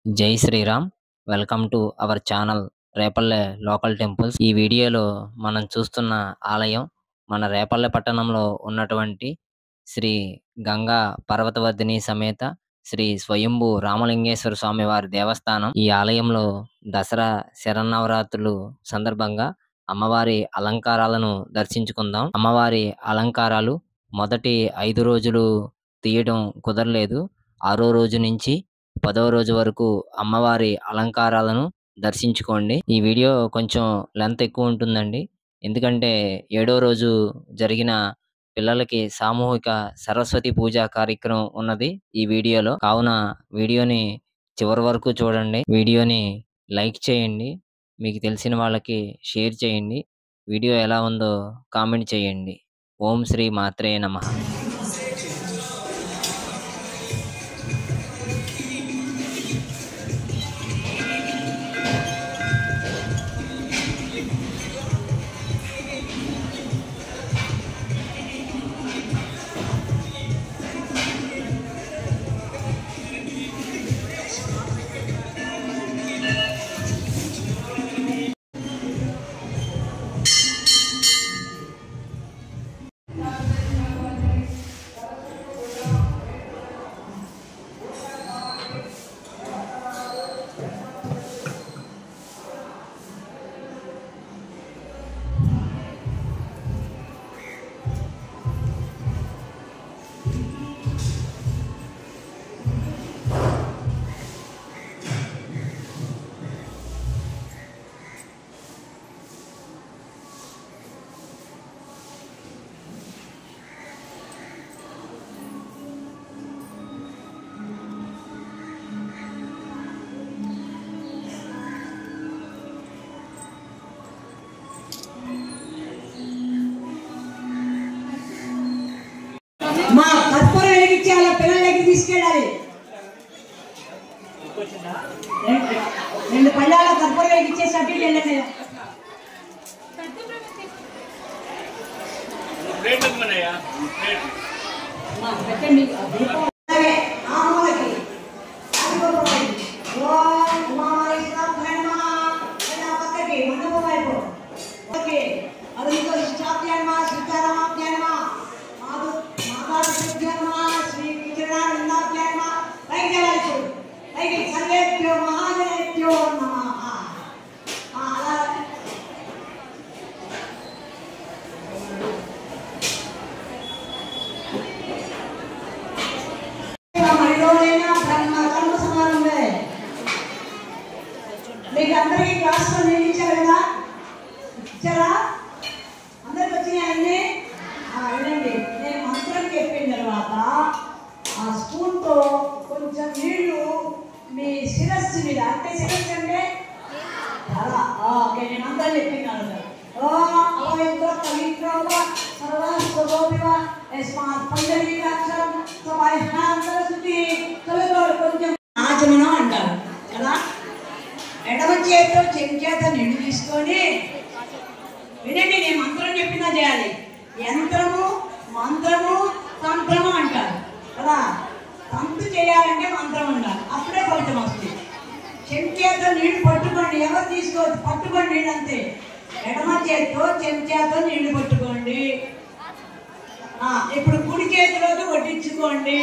జై Sriram welcome to our channel Repalle local temples ఈ వీడియోలో మనం చూస్తున్న ఆలయం మన రేపల్లె పట్టణంలో ఉన్నటువంటి శ్రీ గంగా పర్వతవర్ధిని సమేత శ్రీ స్వయంభు రామలింగేశ్వర స్వామి వారి దేవస్థానం ఈ ఆలయంలో దసరా శరన్నవరాత్రులు సందర్భంగా అమ్మవారి అలంకారాలను దర్శించుకుందాం అమ్మవారి అలంకారాలు మొదటి ఐదు రోజులు తీయడం కుదరలేదు ఆరో రోజు నుంచి పదవ రోజు వరకు అమ్మవారి అలంకారాలను దర్శించుకోండి ఈ వీడియో కొంచెం లెంత్ ఎక్కువ ఉంటుందండి ఎందుకంటే ఏడో రోజు జరిగిన పిల్లలకి సామూహిక సరస్వతి పూజ కార్యక్రమం ఉన్నది ఈ వీడియోలో కావున వీడియోని చివరి వరకు చూడండి వీడియోని లైక్ చేయండి మీకు తెలిసిన వాళ్ళకి షేర్ చేయండి వీడియో ఎలా ఉందో కామెంట్ చేయండి ఓం శ్రీ మాత్రే నమః మా కర్పూరం వెలిగించి అలా పిల్లల దగ్గర తీసుకెళ్ళాలి రెండు- రెండు పళ్ళాల కర్పూరం వెలిగించేసి అటు ఇటు వెళ్ళండి ప్లేట్ ఇవ్వమన్నయ్యా ప్లేట్ మా పెట్టండి ఆ దీపం అలాగే ఆ మూలకి. ఓం ఉమామహేశ్వరాయ నమః. ఇలా పక్కకి, మండపం వైపు. పక్కకి. అరుణితో ఇష్టాభ్యాయ నమః, సీతారామాభ్యాయ నమః. మాధు మాతాపితృభ్యో నమః, శ్రీ విజయనారాయణాభ్యాయ నమః. పైకి వెళ్ళాలి చూడు. పైకి సర్వేభ్యో మహాదేవేభ్యో నమః. ఆ, అలా మహిళలైనా బ్రహ్మ కర్మ సమానమే మీకు అందరికీ క్లాస్లో నేను ఇచ్చారు కదా ఇచ్చారా అందరికి వచ్చినాయండి ఆ, వినండి నేను మంత్రం చెప్పిన తర్వాత ఆ స్పూన్తో కొంచెం నీళ్లు మీ శిరస్సు మీద అంటే శిరస్సు అంటే తల ఆ, ఓకే నేను మంత్రం చెప్పినాను కదా. ఓం అపవిత్ర పవిత్రోవ సర్వస్వగోపివ యస్మాత్ పంచలీకాక్షరం సవైహాంతర శుద్ధి తొలగో కొంచెం ఆచమనం అంటారు కదా ఎడమ చేతితో చెంచేత నీళ్లు తీసుకొని వినండి నేను మంత్రం చెప్పినా చేయాలి యంత్రము మంత్రము తంత్రము అంటారు కదా తంతు చేయాలంటే మంత్రం ఉండాలి అప్పుడే ఫలితం వస్తుంది చెంచాతో నీళ్లు పట్టుకోండి ఎవరు తీసుకోవద్దు పట్టుకోండి నీళ్ళు అంతే ఎడమ చేతితో చెంచాతో నీళ్లు పట్టుకోండి ఆ, ఇప్పుడు కుడి చేతిలోకి వడ్డించుకోండి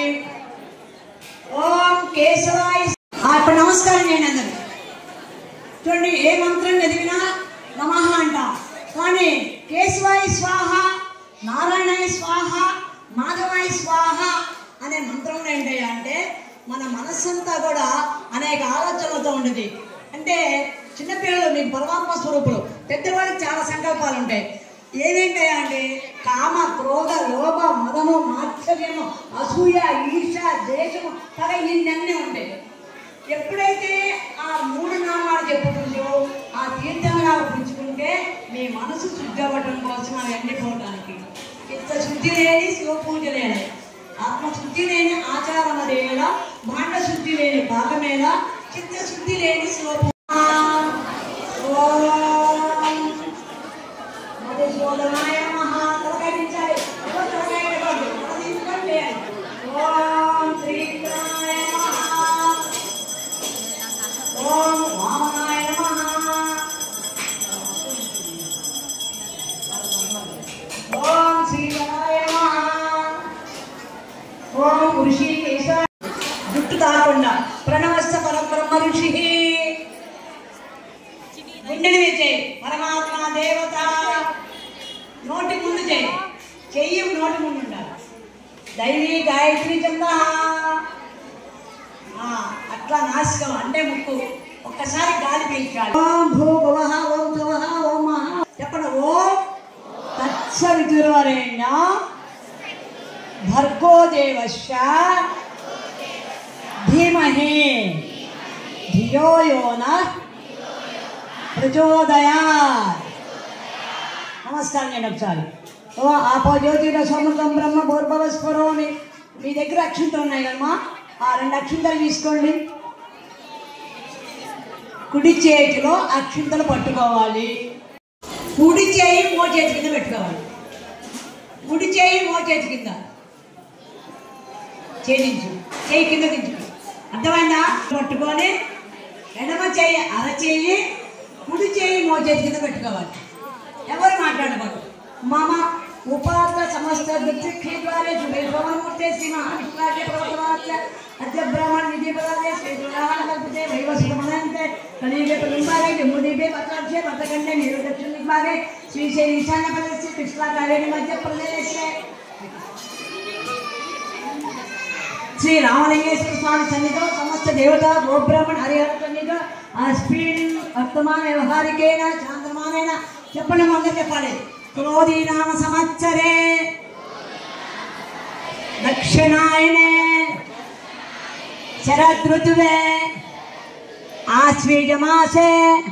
ఓం కేశవాయ ఆ, ఇప్పుడు నమస్కారం చేయండి అందరు చూడండి ఏ మంత్రం చదివినా నమః అంటాం కానీ కేశవాయ స్వాహ నారాయణాయ స్వాహ మాధవాయ స్వాహ అనే మంత్రంలో ఏంటయ్యా అంటే మన మనస్సంతా కూడా అనేక ఆలోచనలతో ఉండేది అంటే చిన్నపిల్లలు మీకు పరమాత్మ స్వరూపులు పెద్దవాళ్ళకి చాలా సంకల్పాలు ఉంటాయి ఏమేంటయ్యా అంటే కామ క్రోధ లోభ మదము మాత్సర్యము అసూయ ఈర్ష దేశము పగ ఇవన్నీ ఉంటాయి ఎప్పుడైతే ఆ మూడు నామాలు చెప్పుకుంటూ ఆ తీర్థంగా పుచ్చుకుంటే మీ మనసు శుద్ధి అవ్వటం కోసం అది ఎండిపోవడానికి చిత్త శుద్ధి లేని శివ పూజ లేని ఆత్మ శుద్ధి లేని ఆచారం లేలా భాండ శుద్ధి లేని భాగమేలా చిత్త శుద్ధి లేని శివ పూజ ఓం మధుసూదనాయ నమః తలకాయించాలి ఎవరు తలకాయ పెట్టకూడదు. తల తీసుకొని చేయాలి. ఓం శ్రీకృష్ణాయ నమః దైవీ గాయత్రి చంద అట్లా నాశకం అంటే ముక్కు ఒక్కసారి గాలి పీల్చాలి ఓం భూ భువః ఓం శువః ఓం మహా చెప్పండి ఓం తత్సవితుర్వరేణ్య భర్గో దేవశ్య ధీమహి ధియో యో నః ప్రచోదయాత్ నమస్కారం నేను ఒకసారి ఓ ఆపో జ్యోతిర సముద్రం బ్రహ్మ భూర్భవ స్ఫురోమి మీ దగ్గర అక్షింతలు ఉన్నాయి కదమ్మా ఆ రెండు అక్షింతలు తీసుకోండి కుడి చేతిలో అక్షింతలు పట్టుకోవాలి కుడి చేయి మో చేతి కింద పెట్టుకోవాలి కుడి చేయి మో చేతి కింద చేయించు చేయి కింద దించు అర్థమైందా పట్టుకొని ఎడమ చేయి అరచేయి కుడి చేయి మో చేతి కింద పెట్టుకోవాలి ఎవరు మాట్లాడకూడదు మమ ఉపాత సమస్త దుఃఖేద్వారే శుభేశ్వరమూర్తే శ్రీ మహావిష్ణురాజే ప్రవర్తమాత్య అద్య బ్రాహ్మణ విధి పదాలే శ్రీ దురాహణ కల్పితే వైవస్వమనంతే కనీగే ప్రతింబాగే జమ్ముదీపే పత్రాక్షే పతకండే నీరు దక్షిణ దిగ్భాగే శ్రీశైలి ఈశాన్య ప్రదేశే కృష్ణాకార్యేణి మధ్య ప్రదేశే శ్రీ రామలింగేశ్వర స్వామి సన్నిధిలో సమస్త దేవత గోబ్రాహ్మణ హరిహర సన్నిధిలో అస్మిన్ వర్తమాన వ్యవహారికేన చాంద్రమానైన చెప్పండి మొదలు చెప్పాలి క్రోధీ నామ సంవత్సరే దక్షిణాయనే శరదృతువే ఆశ్వీజమాసే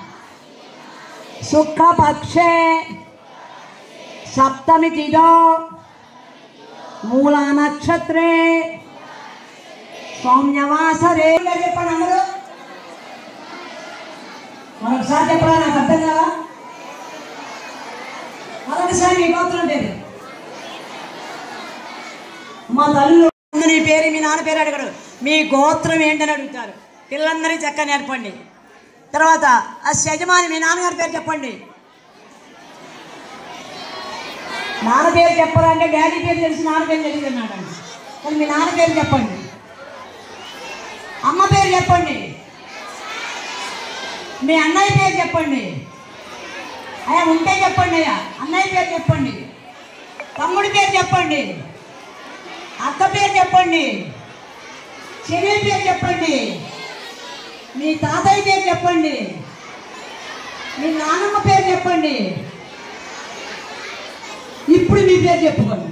శుక్లపక్షే సప్తమి తిథో మూలా నక్షత్రే సౌమ్యవాసరే చెప్పండి అందరూ మరొకసారి చెప్పరా నాకు అర్థం కదా మరొకసారి మీ గోత్రం పేరు మా తల్లు నీ పేరు మీ నాన్న పేరు అడగడు మీ గోత్రం ఏంటని అడుగుతారు పిల్లలందరికీ చక్కగా నేర్పండి తర్వాత ఆ యజమాని మీ నాన్నగారి పేరు చెప్పండి నాన్న పేరు చెప్పరా అంటే డాడీ పేరు తెలిసి నాన్న పేరు తెలియదు అన్నాడు కానీ మీ నాన్న పేరు చెప్పండి అమ్మ పేరు చెప్పండి మీ అన్నయ్య పేరు చెప్పండి అయ్యా ఉంటే చెప్పండి అయ్యా అన్నయ్య పేరు చెప్పండి తమ్ముడి పేరు చెప్పండి అక్క పేరు చెప్పండి చెల్లి పేరు చెప్పండి మీ తాతయ్య పేరు చెప్పండి మీ నాన్నమ్మ పేరు చెప్పండి ఇప్పుడు మీ పేరు చెప్పుకోండి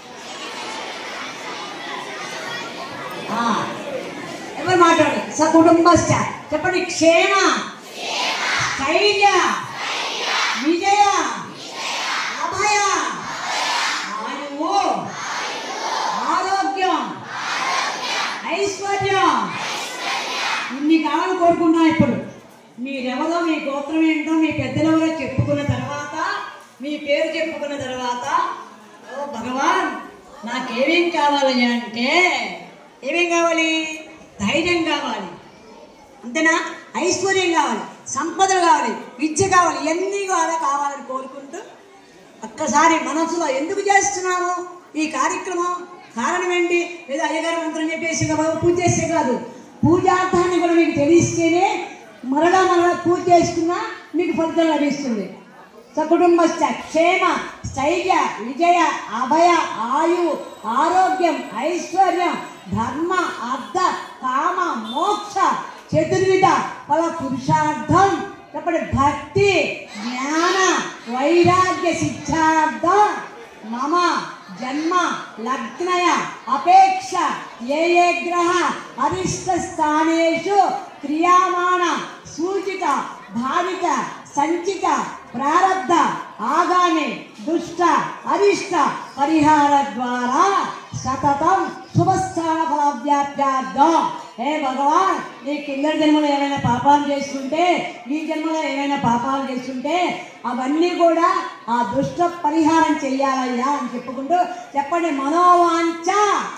ఆ, ఎవరు మాట్లాడు సకుటుంబస్థ చెప్పండి క్షేమ స్థైర్య విజయ అభయ ఆయువు ఆరోగ్యం ఐశ్వర్యం ఇన్ని కావాలని కోరుకున్నా ఇప్పుడు మీరెవరో మీ గోత్రం ఏంటో మీ పెద్దలెవరో చెప్పుకున్న తర్వాత మీ పేరు చెప్పుకున్న తర్వాత ఓ భగవాన్ నాకేమేం కావాలి అంటే ఏమేం కావాలి ధైర్యం కావాలి అంతేనా ఐశ్వర్యం కావాలి సంపదలు కావాలి విద్య కావాలి ఇవన్నీ కూడా కావాలని కోరుకుంటూ ఒక్కసారి మనసులో ఎందుకు చేస్తున్నాము ఈ కార్యక్రమం కారణం ఏంటి లేదా అయ్యగారు మంత్రం చెప్పేసి కాదు, పూజ చేస్తే కాదు పూజార్థాన్ని కూడా మీకు తెలిస్తేనే మరలా మరలా పూజ చేసుకున్నా మీకు ఫలితం లభిస్తుంది సకుటుంబస్థ క్షేమ స్థైర్య విజయ అభయ ఆయు ఆరోగ్యం ఐశ్వర్యం ధర్మ అర్థ కామ మోక్ష చతుర్విధ ఫల పురుషార్థం చెప్పండి భక్తి జ్ఞాన వైరాగ్య శిక్షార్థం మమ జన్మ లగ్నయ అపేక్ష ఏ ఏ గ్రహ అరిష్ట స్థానేషు క్రియామాణ సూచిత భావిక సంచిత ప్రారబ్ధ ఆగామి దుష్ట అరిష్ట పరిహార ద్వారా సతతం శుభస్థాన ఫలవ్యాప్యార్థం హే భగవాన్ నీ కింద జన్మలో ఏమైనా పాపాలు చేస్తుంటే ఈ జన్మలో ఏమైనా పాపాలు చేస్తుంటే అవన్నీ కూడా ఆ దుష్ట పరిహారం చెయ్యాలయ్యా అని చెప్పుకుంటూ చెప్పండి మనోవాంఛ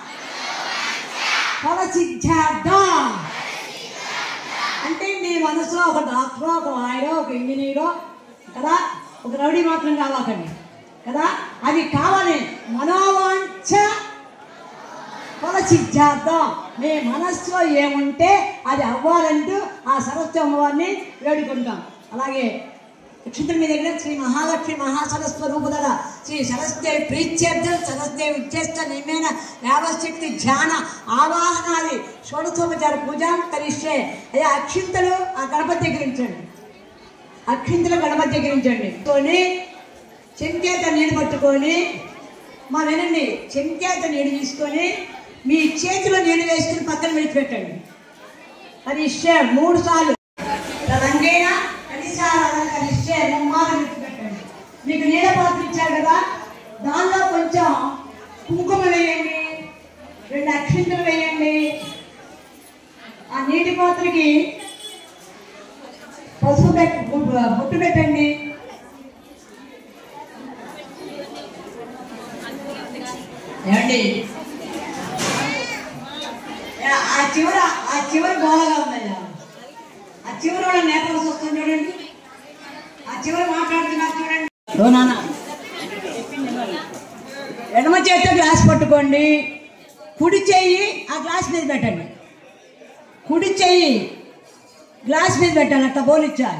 ఫలసిద్ధార్థం అంటే మీ మనసులో ఒక డాక్టరో ఒక లాయరో ఒక ఇంజనీరో కదా ఒక రౌడీ మాత్రం కావాలండి కదా అవి కావాలి మనోవాంఛ ఫలసిద్ధార్థం మీ మనస్సులో ఏముంటే అది అవ్వాలంటూ ఆ సరస్వతి అమ్మవారిని వేడుకుంటాం అలాగే అక్షింతల మీ దగ్గర శ్రీ మహాలక్ష్మి మహాసరస్వరూపుదల శ్రీ సరస్దేవి ప్రీత్యర్థం సరస్దేవి ఉచ్చేష్ట నిమ్మైన యావశక్తి ధ్యాన ఆవాహనాది షోడశోపచార పూజ కరిష్టే అయ్యా అక్షింతలు ఆ గణపతి దగ్గర ఉంచండి అక్షింతలు గణపతి దగ్గర ఉంచండి కొని చెంకేత నీళ్ళు పట్టుకొని మా వినండి చెంకేత నీళ్ళు తీసుకొని మీ చేతిలో నీళ్ళు వేసుకుని పక్కన విడిచిపెట్టండి అది ఇష్టే మూడు సార్లు రంగైనా కనిసారాధన కలిస్తే ముమ్మారు విడిచిపెట్టండి మీకు నీళ్ళ పాత్ర ఇచ్చారు కదా దానిలో కొంచెం కుంకుమ వేయండి రెండు అక్షింతలు వేయండి ఆ నీటి పాత్రకి పసుపు పెట్టి బొట్టు పెట్టండి ఏమండి ఆ- ఆ చివర ఆ చివరి గోడగా ఉందయ్యా ఆ చివరి వాళ్ళ నేపాల్సి వస్తుంది చూడండి ఆ చివరి మాట్లాడుతున్నారు చూడండి ఓ నాన్న ఎడమ చేతితో గ్లాస్ పట్టుకోండి కుడి చెయ్యి ఆ గ్లాస్ మీద పెట్టండి కుడి చెయ్యి గ్లాస్ మీద పెట్టాలి అట్లా పోలిచ్చాలి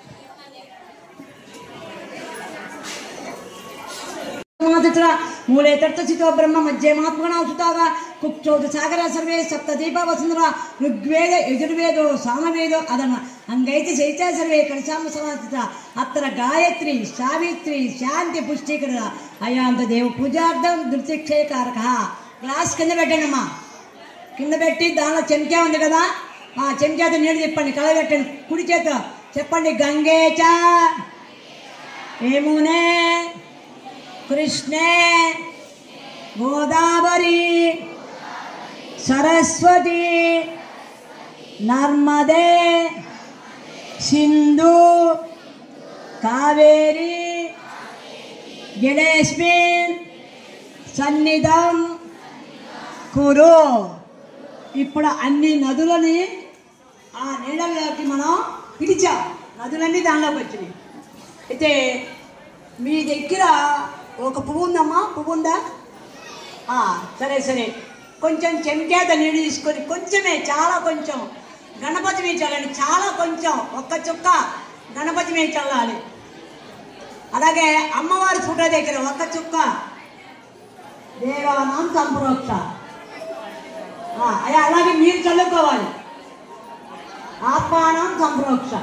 మాతృ మూలే తత్వసితో బ్రహ్మ మధ్యమాత్మనాచుతాగా కుక్షోదు సాగర సర్వే సప్త దీప వసుంధర ఋగ్వేద యజుర్వేదో సామవేదో అదన అంగైతి చైత్య సర్వే కడిశామ సమాధిత అత్ర గాయత్రి సావిత్రి శాంతి పుష్టికర అయాంత దేవ పూజార్థం దుర్శిక్షయకారక గ్లాస్ కింద పెట్టండి అమ్మా కింద పెట్టి దానిలో చెంచా ఉంది కదా ఆ చెంచాతో నీళ్ళు చెప్పండి కల పెట్టండి కుడి చేత చెప్పండి గంగేచ ఏమునే కృష్ణే గోదావరి సరస్వతి నర్మదే సింధు కావేరి జలేస్మిన్ సన్నిధం కురు ఇప్పుడు అన్ని నదులని ఆ నీళ్ళలోకి మనం పిలిచాం నదులన్నీ దానిలోకి వచ్చినాయి అయితే మీ దగ్గర ఒక పువ్వు ఉందమ్మా పువ్వు ఉందా ఆ, సరే సరే కొంచెం చెంకేత నీళ్ళు తీసుకొని కొంచెమే చాలా కొంచెం గణపతి మీద చల్లండి చాలా కొంచెం ఒక్క చుక్క గణపతి మీద చల్లాలి అలాగే అమ్మవారి ఫోటో దగ్గర ఒక్క చుక్క దేవానాం సంప్రోక్ష ఆ, అయ్యా, అలాగే మీరు చల్లుకోవాలి ఆత్మానం సంప్రోక్ష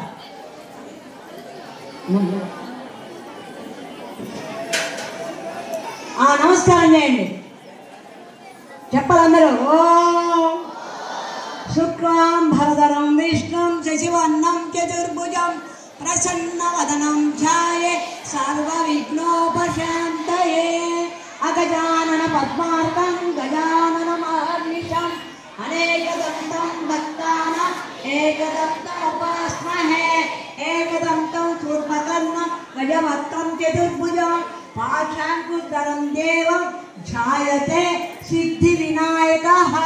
ఆ నమస్కారం చేయండి చెప్పాలి అందరూ ఓ శుక్లాం భరధరం విష్ణుం శశివర్ణం చతుర్భుజం ప్రసన్నవదనం ఛాయే సర్వ విఘ్నోపశాంతయే అగజానన పద్మార్కం గజానన మహర్నిశం అనేకదంతం భక్తాన ఏకదంతముపాస్మహే ఏకదంతం శూర్పకర్ణం గజవత్తం చతుర్భుజం పాశాంకుద్ధరం దేవం ఛాయతే సిద్ధి వినాయక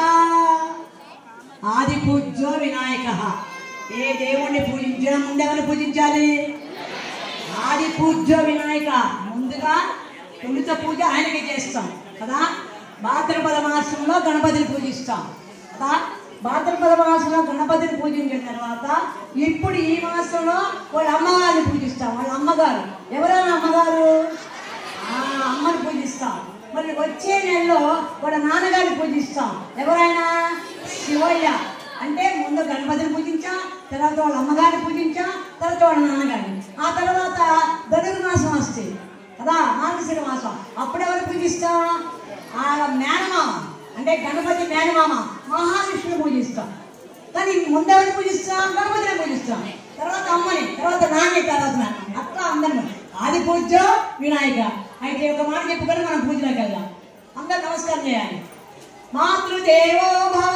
ఆది పూజ్యో వినాయక ఏ దేవుణ్ణి పూజించినా ముందెవరు పూజించాలి ఆది పూజ్యో వినాయక ముందుగా తొలుత పూజ ఆయనకి చేస్తాం కదా భాద్రపద మాసంలో గణపతిని పూజిస్తాం కదా భాద్రపద మాసంలో గణపతిని పూజించిన తర్వాత ఇప్పుడు ఈ మాసంలో వాళ్ళ అమ్మగారిని పూజిస్తాం వాళ్ళ అమ్మగారు ఎవరైనా అమ్మగారు ఆ అమ్మని పూజిస్తాం మరి వచ్చే నెలలో వాళ్ళ నాన్నగారిని పూజిస్తాం ఎవరైనా శివయ్య అంటే ముందు గణపతిని పూజించాం తర్వాత వాళ్ళ అమ్మగారిని పూజించాం తర్వాత వాళ్ళ నాన్నగారిని ఆ తర్వాత ధనుర్మాసం వస్తుంది కదా మార్గశిర మాసం అప్పుడెవరు పూజిస్తాం ఆ మేనమామ అంటే గణపతి మేనమామ మహావిష్ణువు పూజిస్తాం కానీ ముందెవరిని పూజిస్తాం గణపతిని పూజిస్తాం తర్వాత అమ్మని తర్వాత నాన్న తర్వాత నాన్న అట్లా అందరిని ఆది పూజ వినాయక అయితే ఒక మాట చెప్పుకొని మనం పూజలోకి వెళ్దాం అందరు నమస్కారం చేయాలి మాతృదేవో భవ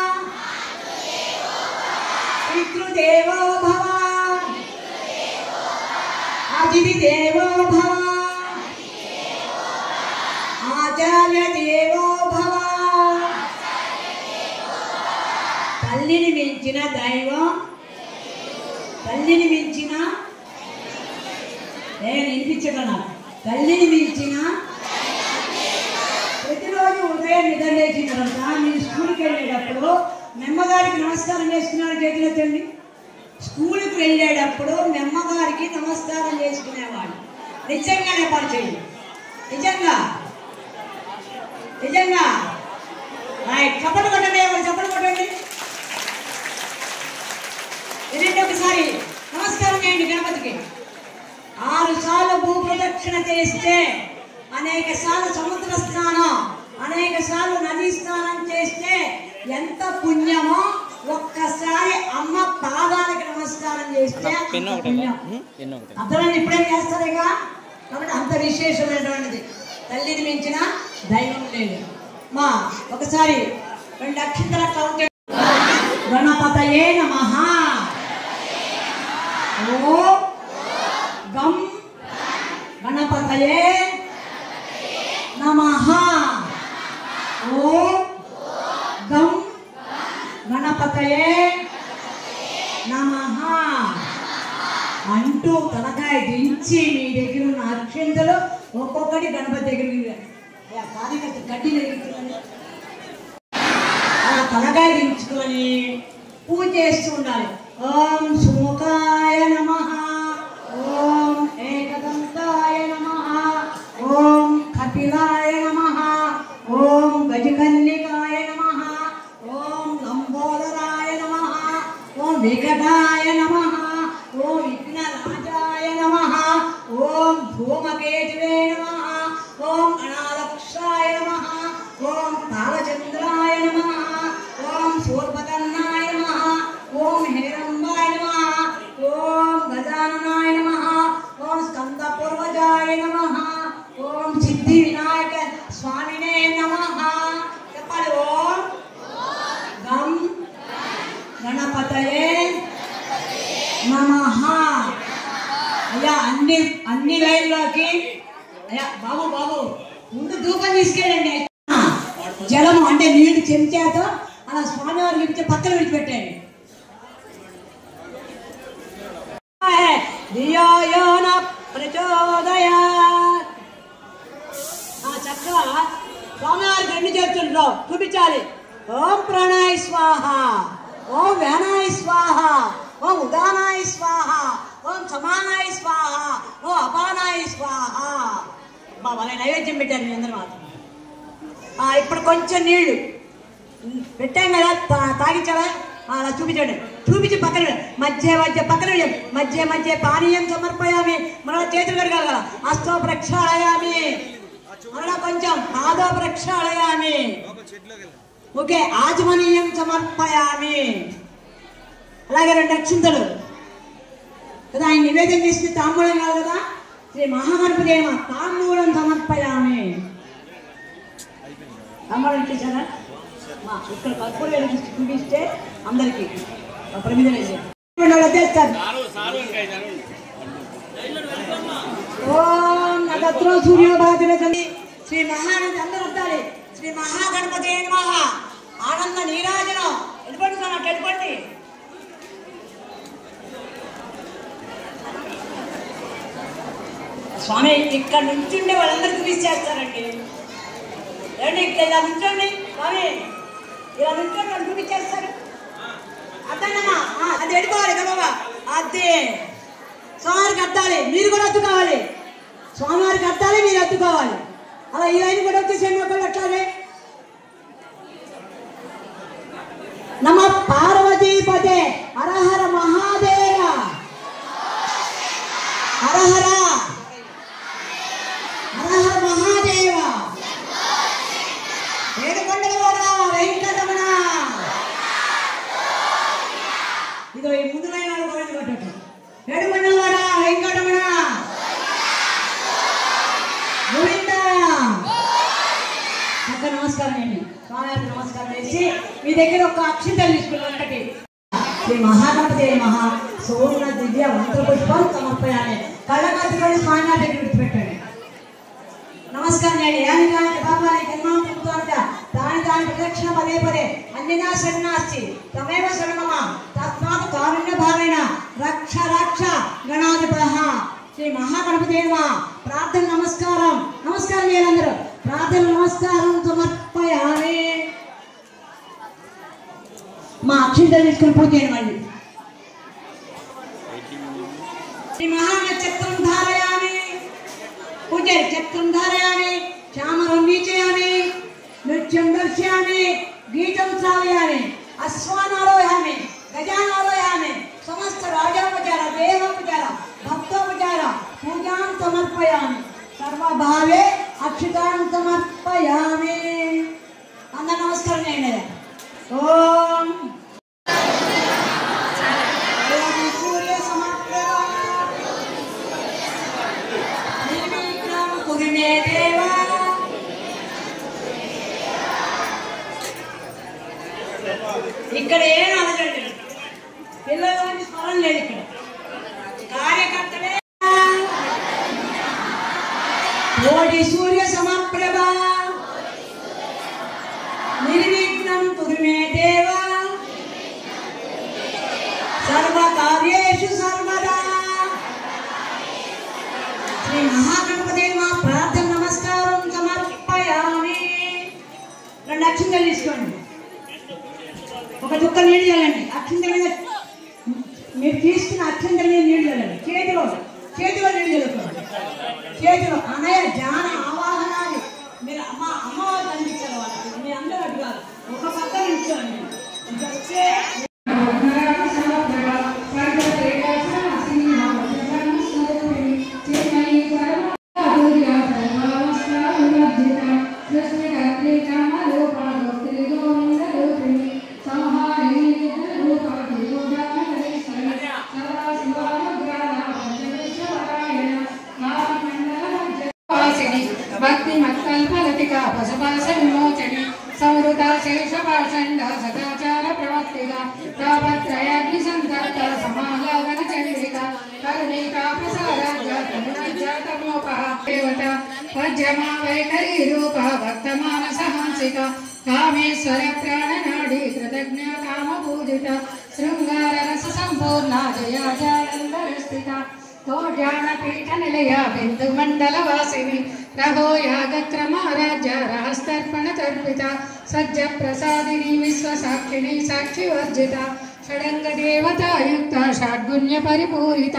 పితృదేవో భవ అతిథి దేవో భవ ఆచార్య దేవో భవ తల్లిని మించిన దైవం తల్లిని మించిన నేను వినిపించడం నాకు తల్లిని మించిన ప్రతిరోజు ఉదయం నిద్ర లేచిన తర్వాత మీరు స్కూల్కి వెళ్ళేటప్పుడు మెమ్మగారికి నమస్కారం చేస్తున్నారు చేతులెత్తండి స్కూల్కి వెళ్ళేటప్పుడు మీ అమ్మగారికి నమస్కారం చేసుకునేవాడు నిజంగానే పరిచయం నిజంగా నిజంగా రైట్ చప్పట్లు కొట్టండి ఎవరు చప్పట్లు కొట్టండి వినండి ఒకసారి నమస్కారం చేయండి గణపతికి ఆరు సార్లు భూ ప్రదక్షిణ చేస్తే అనేక సార్లు సముద్ర స్నానం అనేక సార్లు నదీ స్నానం చేస్తే ఎంత పుణ్యమో ఒక్కసారి అమ్మ పాదాలకు నమస్కారం చేస్తే అంత పుణ్యం అర్థమైంది ఇప్పుడేం చేస్తారుగా కాబట్టి అంత విశేషమైనటువంటిది తల్లిని మించిన దైవం లేదు మా ఒకసారి రెండు అక్షంతల కౌంట్ గణపతయే నమః ఓ గం గణపతయే నమః ఓ గం గణపతయే నమః అంటూ తలకాయ దించి మీ దగ్గర ఉన్న అక్షంతలు ఒక్కొక్కటి గణపతి దగ్గరికి అయ్యా, కార్యకర్త గడ్డి దగ్గరికి అలా తలకాయ దించుకొని పూజ చేస్తూ ఉండాలి ఓం సుముఖాయ నమ ఓం ఏకదంతాయ నమ ఓం కపిలాయ నమ ఓం గజకన్నికాయ నమ ఓం లంబోదరాయ నమ ఓం వికటాయ నమ ఓం విఘ్నరాజాయ నమ ఓం ధూమకేతువే నమ ఓం అనాలక్షాయ నమ ఓం తాళచంద్రాయ నమ ఓం శూర్పకర్ణాయ నమ ఓం హిరంబాయ నమ ఓం గజాననాయ నమ ఓం స్కందపూర్వజాయ నమ ఓం సిద్ధి వినాయక స్వామినే నమ చెప్పాలి ఓం గం గణపతయే నమః అయ్యా అన్ని అన్ని లైన్లోకి అయ్యా బాబు బాబు ముందు ధూపం తీసుకెళ్ళండి జలము అంటే నీళ్లు చెంచాతో అలా స్వామివారికి ఇప్పించి పక్కన విడిచిపెట్టండి ధియోయో న ప్రచోదయాత్. ఆ చక్కగా స్వామివారికి రెండు చేతుల్లో చూపించాలి ఓం ప్రణాయ స్వాహ ఓం వేనాయ స్వాహ ఓం ఉదానాయ స్వాహ ఓం సమానాయ స్వాహ ఓం అపానాయ స్వాహ బాబా నైవేద్యం పెట్టారు మీ అందరూ మాత్రం ఆ, ఇప్పుడు కొంచెం నీళ్లు పెట్టాం కదా తా- తాగించాలా ఆ, అలా చూపించండి చూపించి పక్కన పెట్టు. మధ్య మధ్య పక్కన పెట్టు. మధ్య మధ్య పానీయం సమర్పయామి మన చేతులు కడగాల హస్తో ప్రక్షాళయామి మరలా కొంచెం పాదో ప్రక్షాళయామి ఓకే ఆచమనీయం సమర్పయామి అలాగే రెండు అక్షింతలు కదా ఆయన నివేదన చేస్తే తాంబూలం కాదు కదా శ్రీ మహాగణపతి ఏమ తాంబూలం సమర్పయామి తాంబూలం ఇచ్చేసారా మా ఇక్కడ కర్పూరం వెలిగించి చూపిస్తే అందరికి ప్రమిద చేస్తారు సారు సారు ఇంకా ఇద్దరు ఓం నగత్రో సూర్యోపాధిపతి శ్రీ మహాగణపతి అందరూ వస్తారు శ్రీ మహాగణపతి నమః ఆనంద నీరాజనం వెళ్ళిపోండి సార్ అటు వెళ్ళిపోండి స్వామి ఇక్కడ నుంచి ఉండే వాళ్ళందరికీ మిస్ చేస్తారండి ఏమండి ఇక్కడ ఇలా నుంచోండి స్వామి ఇలా నుంచోండి వాళ్ళు చూపించేస్తారు అర్థనమ్మా అది వెళ్ళిపోవాలి కదా అదే స్వామివారికి అద్దాలి మీరు కూడా అద్దుకోవాలి స్వామివారికి అద్దాలి మీరు అద్దుకోవాలి అలా ఈ లైన్ కూడా వచ్చేసేయండి ఒకళ్ళు అట్లానే నమ పార్వతీపతే హరహర మహాదేవ హరహర హరహర మహాదేవ ఏడుకొండల వాడ వెంకటరమణ ఇదో ఈ ముందు లైన్ వాళ్ళు గోవింద కొట్టట్టు ఏడుకొండల వాడ వెంకటరమణ గోవింద చక్క నమస్కారం అండి స్వామివారికి నమస్కారం చేసి మీ దగ్గర ఒక అక్షింతలు తీసుకుని ఒకటి శ్రీ మహాగణపతి మహా సువర్ణ దివ్య మంత్ర పుష్పాలు సమర్పయాలి కళ్ళ కత్తుకొని స్వామివారి దగ్గర విడిచిపెట్టండి నమస్కారం చేయండి యాని కాని పాపాన్ని జన్మం పుట్టుతాంట దాని దాని ప్రదక్షిణ పదే పదే అంజనా శరణాస్తి తమేవ శరణమ తస్మాత్ కారుణ్య భావేన రక్ష రక్ష గణాధిప శ్రీ మహాగణపతి నమః. ప్రార్థన నమస్కారం నమస్కారం చేయాలి అందరూ ప్రార్థన నమస్కారం సమర్పయాలి మా అక్షింతలు తీసుకుని పూజ చేయండి మళ్ళీ శ్రీ మహానక్షత్రం ధారయామి పూజారి చక్రం ధారయామి చామరం నీచయామి నృత్యం దర్శయామి గీతం శ్రావయామి అశ్వానారోయామి గజానారోయామి సమస్త రాజోపచార దేహోపచార భక్తోపచార పూజాం సమర్పయామి సర్వభావే అక్షితాం సమర్పయామి అందరు నమస్కారం చేయండి ఓం ఓం సూర్య సమప్రభా నిర్విఘ్నం కురు మే దేవా ఇక్కడ ఏం అడగండి పిల్లల నుంచి స్మరణ లేదు ఇక్కడ కార్యకర్తలే కోటి సూర్య సమప్రభ నిర్విఘ్నం కురు మే దేవా సర్వకార్యేషు సర్వదా శ్రీ మహాగణపతి మా ప్రార్థన నమస్కారం సమర్పయామి రెండు అక్షింతలు తీసుకోండి ఒక చుక్క నీళ్ళు చల్లండి అక్షింతల మీద మీరు తీసుకున్న అక్షింతల మీద నీళ్ళు చల్లండి చేతిలో చేతిలో నీళ్ళు చల్లుకోండి చేతిలో అనయ జాన ఆవాహనాలు మీరు అమ్మ అమ్మవారు కనిపించారు వాళ్ళకి మీ అందరూ అటు కాదు ఒక పక్క నిల్చోండి ఇది వస్తే భక్తి మత్కల్పలతిక పశుపాశ విమోచని సంవృత శేషపాషండ సదాచార ప్రవర్తిక తాపత్రయాగ్ని సంతర్త సమాలాగన చంద్రిక కరుణికా ప్రసారాజ్య తమునజ్జాతమోపహ దేవత వజ్రమా వైఖరి రూప భక్త మానస హంసిక కామేశ్వర ప్రాణనాడి కృతజ్ఞ కామ పూజిత శృంగార రస సంపూర్ణ జయా జయందర స్థిత కోడ్యాన పీఠ నిలయ బిందు మండల వాసిని రహో యాగక్రమారాజ్య రహస్తర్పణ తర్పిత సజ్జ ప్రసాదిని విశ్వ సాక్షిణి సాక్షి వర్జిత షడంగ దేవతాయుక్త షడ్గుణ్య పరిపూరిత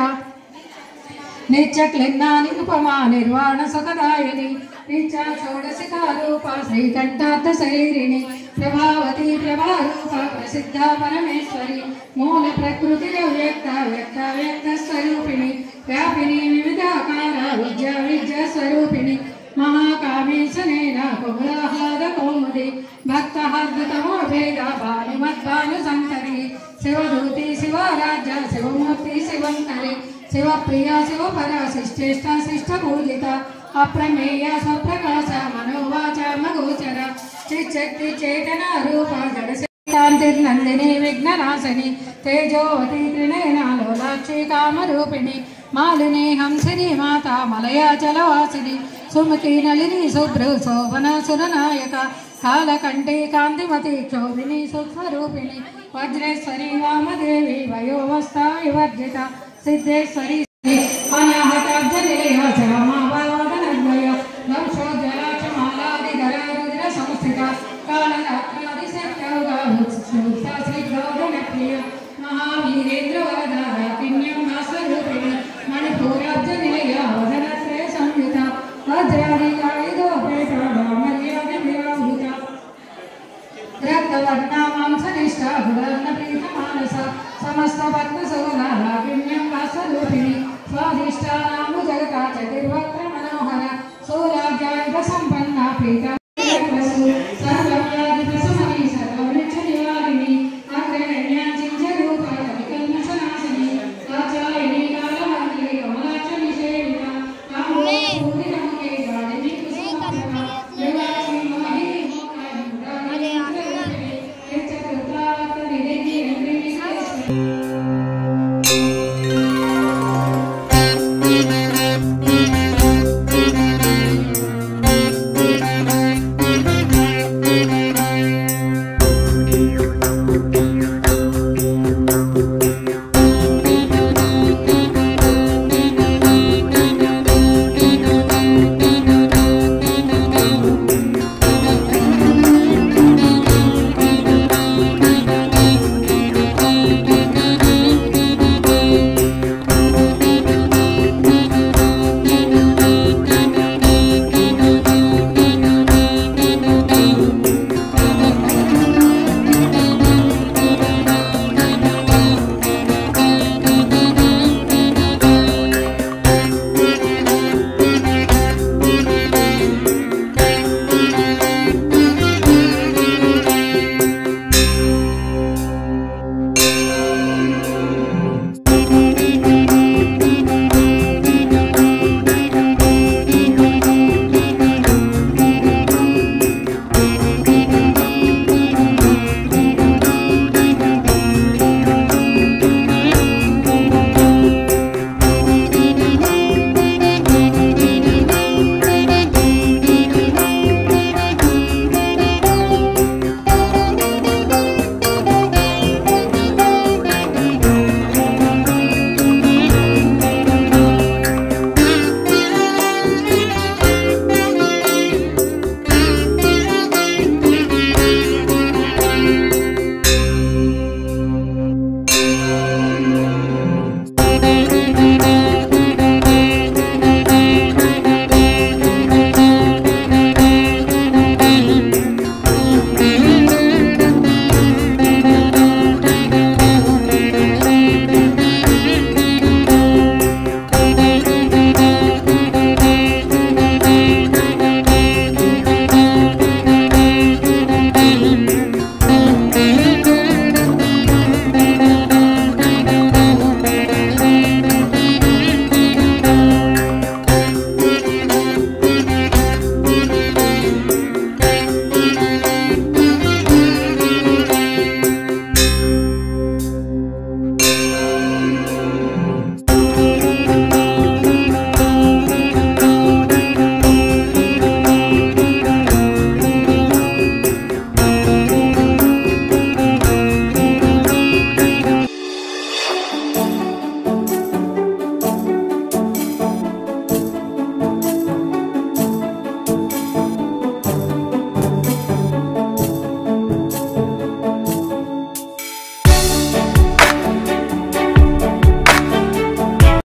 నిత్య క్లిన్నాని ఉపమా నిర్వాణ సుఖదాయని నిత్య షోడశికారూప శ్రీకంఠార్థ శరీరిణి ప్రభావతి ప్రభారూప ప్రసిద్ధ పరమేశ్వరి మూల ప్రకృతి వ్యక్త వ్యక్త వ్యక్త స్వరూపిణి వ్యాపిని వివిధాకార విద్యా విద్యా స్వరూపిణి మహాకామేశనేన కుమలాహ్లాద కౌముది భక్తహార్దతమో భేద భానుమద్భాను సంతరి శివదూతి శివరాజ్య శివమూర్తి శివంకరి శివప్రియ శివపర శిష్టేష్ట శిష్ట పూజిత అప్రమేయ స్వప్రకాశ మనోవాచ మగోచర చిచ్చక్తి చేతన రూప జడశాంతిర్నందిని విఘ్ననాశని తేజోవతి త్రినయనాలోలాక్షి కామరూపిణి మాలిని హంసిని మాత మలయాచలవాసిని సుమతి నళిని శుభ్రు శోభన సురనాయక కాలకంఠి కాంతిమతి క్షోభిని సూక్ష్మరూపిణి వజ్రేశ్వరి వామదేవి వయోవస్థ వివర్జిత సిద్ధేశ్వరి అనాహతాబ్జనిలయ శ్యామావదనద్వయ వంశోజ్వలాక్షమాలాదిధరారుద్ర సంస్థిత కాళరాత్రాది సంయోగ శ్రీ ప్రియ మహావీరేంద్ర వరదాకిన్యం స్వరూపిణి మణిపూరాబ్జ నిలయ వదనత్రయ సంయుత వజ్రాది కాళిదోపేట మర్యాద విరాహిత రక్తవర్ణ మాంసనిష్ట గుణర్ణ ప్రీత మానస సమస్త భక్త సోలారాగిణ్యం వాసరూపిణి స్వాదిష్టానాము జగత చతుర్వక్ర మనోహర సోలాజాయుధ సంపన్న ప్రీత